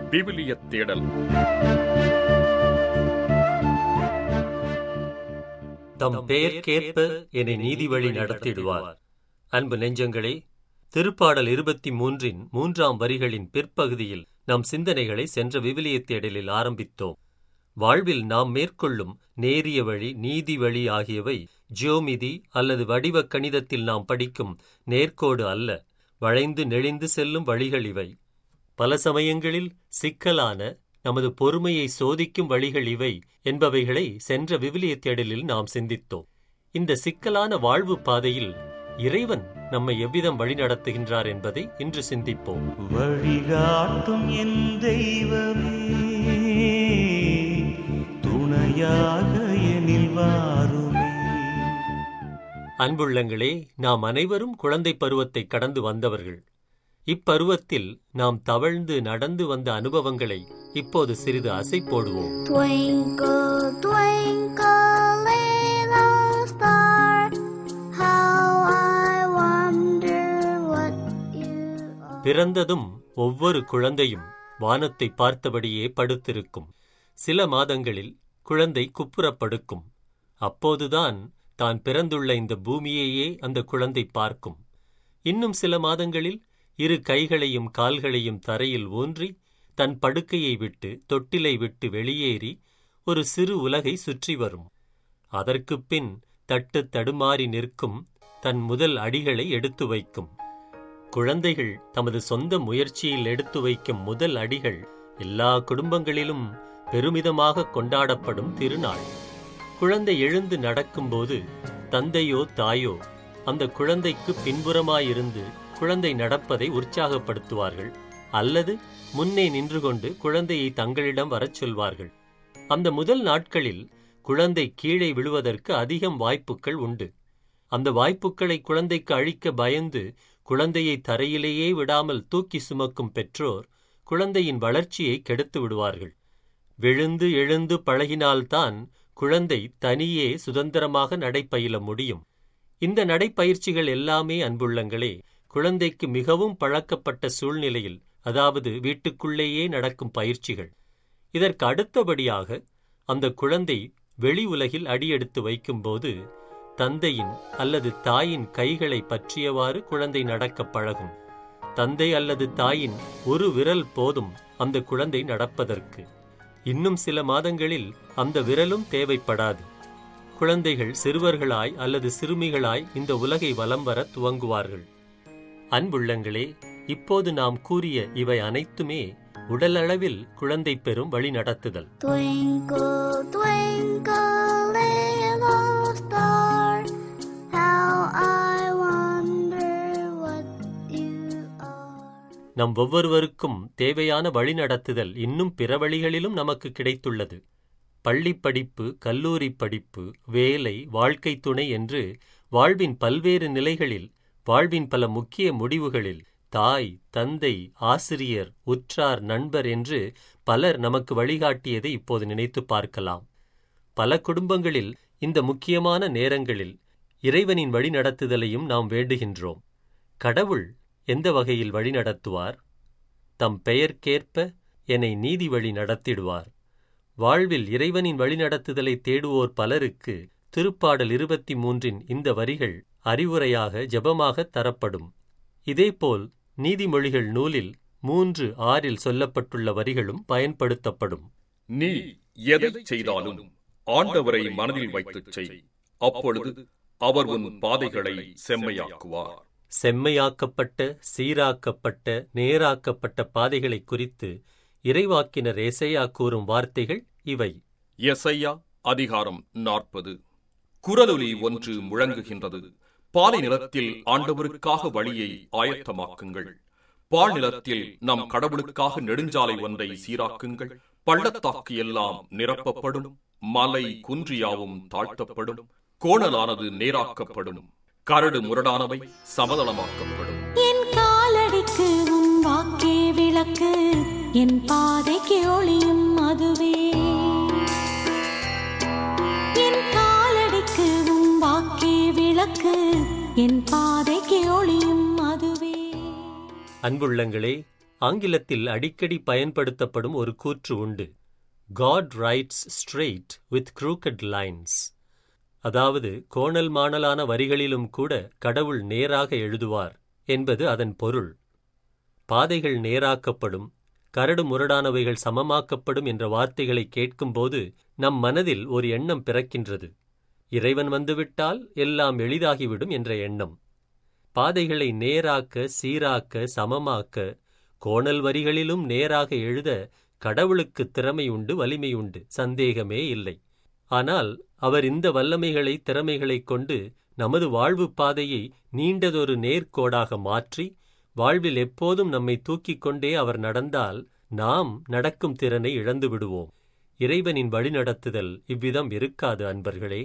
விவிலிய தேடல் தம் பெயர்க்கேற்ப என்னை நீதி வழி நடத்திடுவார் அன்பு நெஞ்சங்களே திருப்பாடல் இருபத்தி மூன்றின் மூன்றாம் வரிகளின் பிற்பகுதியில் நம் சிந்தனைகளை சென்ற விவிலிய தேடலில் ஆரம்பித்தோம் வாழ்வில் நாம் மேற்கொள்ளும் நேரிய வழி நீதி வழி ஆகியவை ஜியோமிதி அல்லது வடிவ கணிதத்தில் நாம் படிக்கும் நேர்க்கோடு அல்ல வளைந்து நெளிந்து செல்லும் வழிகள் இவை பல சமயங்களில் சிக்கலான நமது பொறுமையை சோதிக்கும் வழிகள் இவை என்பவைகளை சென்ற விவிலிய தேடலில் நாம் சிந்தித்தோம் இந்த சிக்கலான வாழ்வு பாதையில் இறைவன் நம்மை எவ்விதம் வழிநடத்துகின்றார் என்பதை இன்று சிந்திப்போம் வழிகாட்டும் என் தெய்வமே துணையாக எனில் வாருமே அன்புள்ளங்களே நாம் அனைவரும் குழந்தை பருவத்தை கடந்து வந்தவர்கள் இப்பருவத்தில் நாம் தவழ்ந்து நடந்து வந்த அனுபவங்களை இப்போது சிறிது அசை போடுவோம் Twinkle, twinkle, little star, how I wonder what you are. பிறந்ததும் ஒவ்வொரு குழந்தையும் வானத்தை பார்த்தபடியே படுத்திருக்கும் சில மாதங்களில் குழந்தை குப்புறப்படுக்கும் அப்போதுதான் தான் பிறந்துள்ள இந்த பூமியையே அந்த குழந்தை பார்க்கும் இன்னும் சில மாதங்களில் இரு கைகளையும் கால்களையும் தரையில் ஊன்றி தன் படுக்கையை விட்டு தொட்டிலை விட்டு வெளியேறி ஒரு சிறு உலகை சுற்றி வரும் அதற்குப் பின் தட்டு தடுமாறி நிற்கும் தன் முதல் அடிகளை எடுத்து வைக்கும் குழந்தைகள் தமது சொந்த முயற்சியில் எடுத்து வைக்கும் முதல் அடிகள் எல்லா குடும்பங்களிலும் பெருமிதமாக கொண்டாடப்படும் திருநாள் குழந்தை எழுந்து நடக்கும்போது தந்தையோ தாயோ அந்த குழந்தைக்கு பின்புறமாயிருந்து குழந்தை நடப்பதை உற்சாகப்படுத்துவார்கள் அல்லது முன்னே நின்று கொண்டு குழந்தையை தங்களிடம் வரச் சொல்வார்கள் அந்த முதல் நாட்களில் குழந்தை கீழே விழுவதற்கு அதிகம் வாய்ப்புகள் உண்டு அந்த வாய்ப்புகளை குழந்தைக்கு அழிக்க பயந்து குழந்தையை தரையிலேயே விடாமல் தூக்கி சுமக்கும் பெற்றோர் குழந்தையின் வளர்ச்சியை கெடுத்து விடுவார்கள் விழுந்து எழுந்து பழகினால்தான் குழந்தை தனியே சுதந்திரமாக நடைபயில முடியும் இந்த நடைப்பயிற்சிகள் எல்லாமே அன்புள்ளங்களே குழந்தைக்கு மிகவும் பழக்கப்பட்ட சூழ்நிலையில் அதாவது வீட்டுக்குள்ளேயே நடக்கும் பயிற்சிகள் இதற்கு அடுத்தபடியாக அந்த குழந்தை வெளி உலகில் அடியெடுத்து வைக்கும்போது தந்தையின் அல்லது தாயின் கைகளை பற்றியவாறு குழந்தை நடக்கப் பழகும் தந்தை அல்லது தாயின் ஒரு விரல் போதும் அந்த குழந்தை நடப்பதற்கு இன்னும் சில மாதங்களில் அந்த விரலும் தேவைப்படாது குழந்தைகள் சிறுவர்களாய் அல்லது சிறுமிகளாய் இந்த உலகை வலம் வர துவங்குவார்கள் அன்புள்ளங்களே இப்போது நாம் கூறிய இவை அனைத்துமே உடலளவில் குழந்தை பெறும் வழி நடத்துதல் Twinkle, twinkle, little star, how I wonder what you are. நம் ஒவ்வொருவருக்கும் தேவையான வழிநடத்துதல் இன்னும் பிற வழிகளிலும் நமக்கு கிடைத்துள்ளது பள்ளிப் படிப்பு கல்லூரி படிப்பு வேலை வாழ்க்கை துணை என்று வாழ்வின் பல்வேறு நிலைகளில் வாழ்வின் பல முக்கிய முடிவுகளில் தாய் தந்தை ஆசிரியர் உற்றார் நண்பர் என்று பலர் நமக்கு வழிகாட்டியதை இப்போது நினைத்து பார்க்கலாம் பல குடும்பங்களில் இந்த முக்கியமான நேரங்களில் இறைவனின் வழிநடத்துதலையும் நாம் வேண்டுகின்றோம் கடவுள் எந்த வகையில் வழிநடத்துவார் தம் பெயர்க்கேற்ப என்னை நீதி வழி நடத்திடுவார் வாழ்வில் இறைவனின் வழிநடத்துதலை தேடுவோர் பலருக்கு திருப்பாடல் இருபத்தி மூன்றின் இந்த வரிகள் அறிவுரையாக ஜெபமாக தரப்படும் இதேபோல் நீதிமொழிகள் நூலில் மூன்று ஆறில் சொல்லப்பட்டுள்ள வரிகளும் பயன்படுத்தப்படும் நீ எதை செய்தாலும் ஆண்டவரை மனதில் வைத்துச் செய் அப்பொழுது அவர் உன் பாதைகளை செம்மையாக்குவார் செம்மையாக்கப்பட்ட சீராக்கப்பட்ட நேராக்கப்பட்ட பாதைகளை குறித்து இறைவாக்கினர் ஏசையா கூறும் வார்த்தைகள் இவை எசையா அதிகாரம் நாற்பது குரலொலி ஒன்று முழங்குகின்றது பாலை நிலத்தில் ஆண்டவருக்காக வழியை ஆயத்தமாக்குங்கள் பால் நிலத்தில் நம் கடவுளுக்காக நெடுஞ்சாலை ஒன்றை சீராக்குங்கள் பள்ளத்தாக்கு எல்லாம் நிரப்பப்படும் மலை குன்றியாவும் தாழ்த்தப்படும் கோணலானது நேராக்கப்படும் கரடு முரடானவை சமதளமாக்கப்படும் என் காலடிக்கு உன் வாக்கே விளக்கு என் பாதைக்கு ஒளியும் அதுவே என் காலடிக்கு உன் வாக்கே விளக்கு என் பாதைக்கு ஒளியும் அதுவே அன்புள்ளங்களே ஆங்கிலத்தில் அடிக்கடி பயன்படுத்தப்படும் ஒரு கூற்று உண்டு God writes straight with crooked lines அதாவது கோணல் மாணலான வரிகளிலும் கூட கடவுள் நேராக எழுதுவார் என்பது அதன் பொருள் பாதைகள் நேராக்கப்படும் கரடு முரடானவைகள் சமமாக்கப்படும் என்ற வார்த்தைகளை கேட்கும்போது நம் மனதில் ஒரு எண்ணம் பிறக்கின்றது இறைவன் வந்துவிட்டால் எல்லாம் எளிதாகிவிடும் என்ற எண்ணம் பாதைகளை நேராக்க சீராக்க சமமாக்க கோணல் வரிகளிலும் நேராக எழுத கடவுளுக்கு திறமை உண்டு வலிமை உண்டு சந்தேகமே இல்லை ஆனால் அவர் இந்த வல்லமைகளை திறமைகளைக் கொண்டு நமது வாழ்வு பாதையை நீண்டதொரு நேர்கோடாக மாற்றி வாழ்வில் எப்போதும் நம்மை தூக்கிக் கொண்டே அவர் நடந்தால் நாம் நடக்கும் திறனை இழந்து விடுவோம் இறைவனின் வழிநடத்துதல் இவ்விதம் இருக்காது அன்பர்களே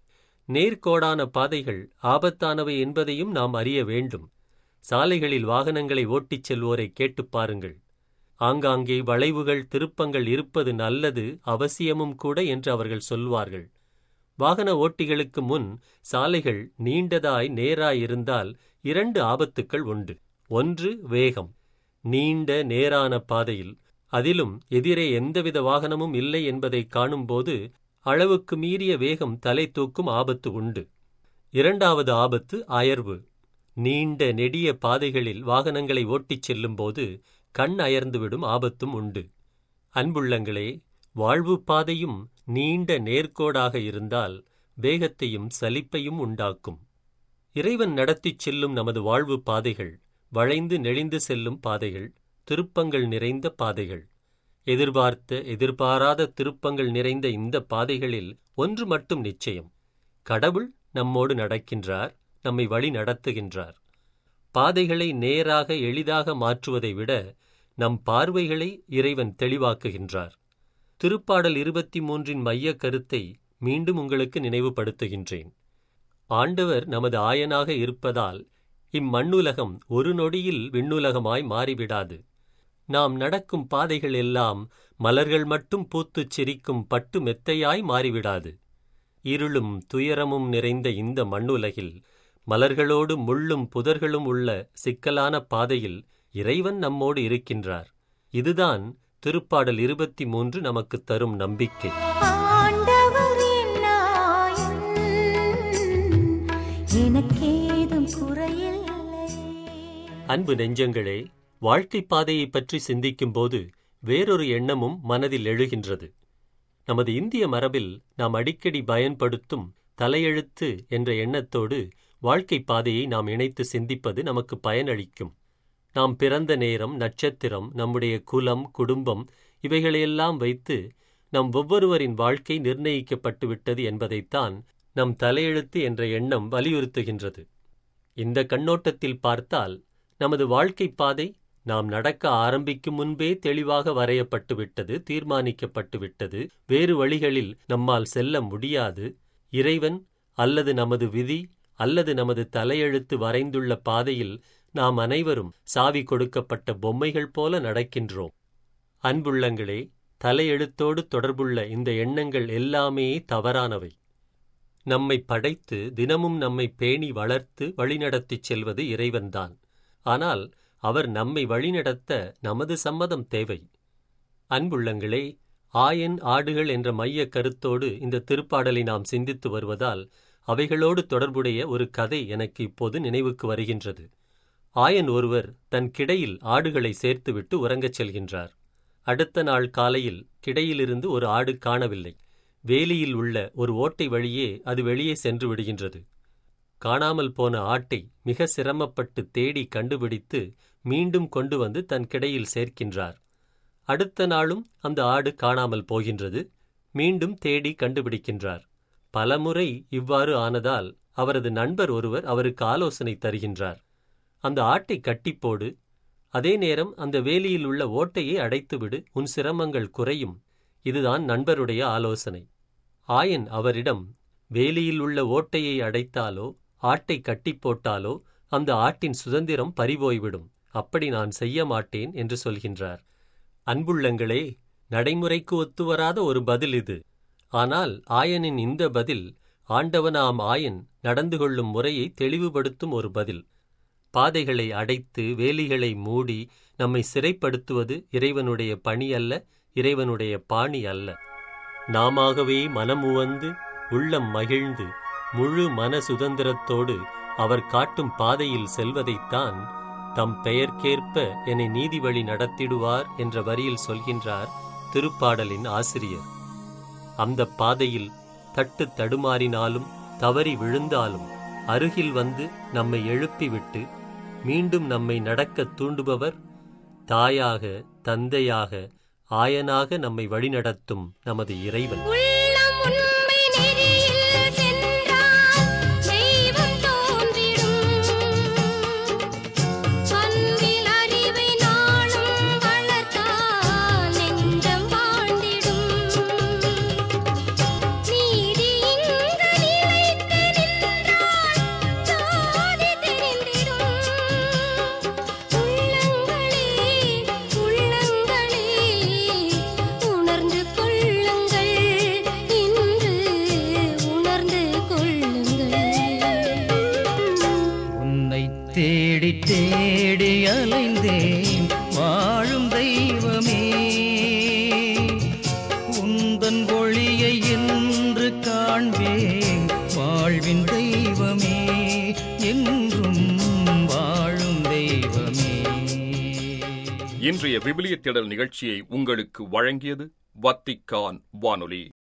நேர்கோடான பாதைகள் ஆபத்தானவை என்பதையும் நாம் அறிய வேண்டும் சாலைகளில் வாகனங்களை ஓட்டிச் செல்வோரை கேட்டுப் பாருங்கள் ஆங்காங்கே வளைவுகள் திருப்பங்கள் இருப்பது நல்லது அவசியமும் கூட என்று அவர்கள் சொல்வார்கள் வாகன ஓட்டிகளுக்கு முன் சாலைகள் நீண்டதாய் நேராய் இருந்தால் இரண்டு ஆபத்துக்கள் உண்டு ஒன்று வேகம் நீண்ட நேரான பாதையில் அதிலும் எதிரே எந்தவித வாகனமும் இல்லை என்பதை காணும்போது அளவுக்கு மீறிய வேகம் தலை தூக்கும் ஆபத்து உண்டு இரண்டாவது ஆபத்து அயர்வு நீண்ட நெடிய பாதைகளில் வாகனங்களை ஓட்டிச் செல்லும்போது கண் அயர்ந்துவிடும் ஆபத்தும் உண்டு அன்புள்ளங்களே வாழ்வு பாதையும் நீண்ட நேர்கோடாக இருந்தால் வேகத்தையும் சலிப்பையும் உண்டாக்கும் இறைவன் நடத்திச் செல்லும் நமது வாழ்வு பாதைகள் வளைந்து நெளிந்து செல்லும் பாதைகள் திருப்பங்கள் நிறைந்த பாதைகள் எதிர்பார்த்த எதிர்பாராத திருப்பங்கள் நிறைந்த இந்த பாதைகளில் ஒன்று மட்டும் நிச்சயம் கடவுள் நம்மோடு நடக்கின்றார் நம்மை வழி நடத்துகின்றார் பாதைகளை நேராக எளிதாக மாற்றுவதை விட நம் பார்வைகளை இறைவன் தெளிவாக்குகின்றார் திருப்பாடல் இருபத்தி மூன்றின் மையக் கருத்தை மீண்டும் உங்களுக்கு நினைவுபடுத்துகின்றேன் ஆண்டவர் நமது ஆயனாக இருப்பதால் இம்மண்ணுலகம் ஒரு நொடியில் விண்ணுலகமாய் மாறிவிடாது நாம் நடக்கும் பாதைகள் எல்லாம் மலர்கள் மட்டும் பூத்துச் சிரிக்கும் பட்டு மெத்தையாய் மாறிவிடாது இருளும் துயரமும் நிறைந்த இந்த மண்ணுலகில் மலர்களோடு முள்ளும் புதர்களும் உள்ள சிக்கலான பாதையில் இறைவன் நம்மோடு இருக்கின்றார் இதுதான் திருப்பாடல் இருபத்தி மூன்று நமக்கு தரும் நம்பிக்கை ஆண்டவர் என் நாயன், எனக்கேதும் குறையில்லை அன்பு நெஞ்சங்களே வாழ்க்கைப் பாதையைப் பற்றி சிந்திக்கும்போது வேறொரு எண்ணமும் மனதில் எழுகின்றது நமது இந்திய மரபில் நாம் அடிக்கடி பயன்படுத்தும் தலையெழுத்து என்ற எண்ணத்தோடு வாழ்க்கைப் பாதையை நாம் இணைத்து சிந்திப்பது நமக்கு பயனளிக்கும் நாம் பிறந்த நேரம் நட்சத்திரம் நம்முடைய குலம் குடும்பம் இவைகளையெல்லாம் வைத்து நம் ஒவ்வொருவரின் வாழ்க்கை நிர்ணயிக்கப்பட்டு விட்டது என்பதைத்தான் நம் தலையெழுத்து என்ற எண்ணம் வலியுறுத்துகின்றது இந்த கண்ணோட்டத்தில் பார்த்தால் நமது வாழ்க்கைப் பாதை நாம் நடக்க ஆரம்பிக்கும் முன்பே தெளிவாக வரையப்பட்டு விட்டது தீர்மானிக்கப்பட்டு விட்டது வேறு வழிகளில் நம்மால் செல்ல முடியாது இறைவன் அல்லது நமது விதி அல்லது நமது தலையெழுத்து வரைந்துள்ள பாதையில் நாம் அனைவரும் சாவி கொடுக்கப்பட்ட பொம்மைகள் போல நடக்கின்றோம் அன்புள்ளங்களே தலையெழுத்தோடு தொடர்புள்ள இந்த எண்ணங்கள் எல்லாமே தவறானவை நம்மை படைத்து தினமும் நம்மை பேணி வளர்த்து வழிநடத்திச் செல்வது இறைவன்தான் ஆனால் அவர் நம்மை வழிநடத்த நமது சம்மதம் தேவை அன்புள்ளங்களே ஆயன் ஆடுகள் என்ற மைய கருத்தோடு இந்த திருப்பாடலை நாம் சிந்தித்து வருவதால் அவைகளோடு தொடர்புடைய ஒரு கதை எனக்கு இப்போது நினைவுக்கு வருகின்றது ஆயன் ஒருவர் தன் கிடையில் ஆடுகளை சேர்த்துவிட்டு உறங்கச் செல்கின்றார் அடுத்த நாள் காலையில் கிடையிலிருந்து ஒரு ஆடு காணவில்லை வேலியில் உள்ள ஒரு ஓட்டை வழியே அது வெளியே சென்று விடுகின்றது காணாமல் போன ஆட்டை மிக சிரமப்பட்டு தேடி கண்டுபிடித்து மீண்டும் கொண்டு வந்து தன் கிடையில் சேர்க்கின்றார் அடுத்த நாளும் அந்த ஆடு காணாமல் போகின்றது மீண்டும் தேடி கண்டுபிடிக்கின்றார் பலமுறை இவ்வாறு ஆனதால் அவரது நண்பர் ஒருவர் அவருக்கு ஆலோசனை தருகின்றார் அந்த ஆட்டை கட்டிப்போடு அதே நேரம் அந்த வேலியில் உள்ள ஓட்டையை அடைத்துவிடு உன் சிரமங்கள் குறையும் இதுதான் நண்பருடைய ஆலோசனை ஆயன் அவரிடம் வேலியில் உள்ள ஓட்டையை அடைத்தாலோ ஆட்டை கட்டிப் போட்டாலோ அந்த ஆட்டின் சுதந்திரம் பறிபோய்விடும் அப்படி நான் செய்ய மாட்டேன் என்று சொல்கின்றார் அன்புள்ளங்களே நடைமுறைக்கு ஒத்துவராத ஒரு பதில் இது ஆனால் ஆயனின் இந்த பதில் ஆண்டவனாம் ஆயன் நடந்து கொள்ளும் முறையை தெளிவுபடுத்தும் ஒரு பதில் பாதைகளை அடைத்து வேலிகளை மூடி நம்மை சிறைப்படுத்துவது இறைவனுடைய பணி அல்ல இறைவனுடைய பாணி அல்ல நாமாகவே மனமுவந்து உள்ளம் மகிழ்ந்து முழு மன சுதந்திரத்தோடு அவர் காட்டும் பாதையில் செல்வதைத்தான் தம் பெயர்க்கேற்ப என்னை நீதி வழி நடத்திடுவார் என்ற வரியில் சொல்கின்றார் திருப்பாடலின் ஆசிரியர் அந்த பாதையில் தட்டு தடுமாறினாலும் தவறி விழுந்தாலும் அருகில் வந்து நம்மை எழுப்பிவிட்டு மீண்டும் நம்மை நடக்கத் தூண்டுபவர் தாயாக தந்தையாக ஆயனாக நம்மை வழிநடத்தும் நமது இறைவன் உள்ளம் உண்மை நெறியில் சென்றால் தெய்வம் தோன்றிடும் அன்பில் அறிவை நாளும் வளர்த்தால் நெஞ்சம் வாழ்ந்திடும் நீதி இங்கு நிலைத்து நின்றால் ஜோதி தெரிந்திடும் உள்ளங்களே உள்ளங்களே உணர்ந்து கொள்ளுங்கள் இன்று உணர்ந்து கொள்ளுங்கள் உன்னை தேடி தேடி அலைந்தேன் வாழும் தெய்வமே உந்தன் ஒளியை என்று காண்பேன் வாழ்வின் தெய்வமே என்றும் வாழும் தெய்வமே இன்றைய விபிலிய தேடல் நிகழ்ச்சியை உங்களுக்கு வழங்கியது வத்திக்கான் வானொலி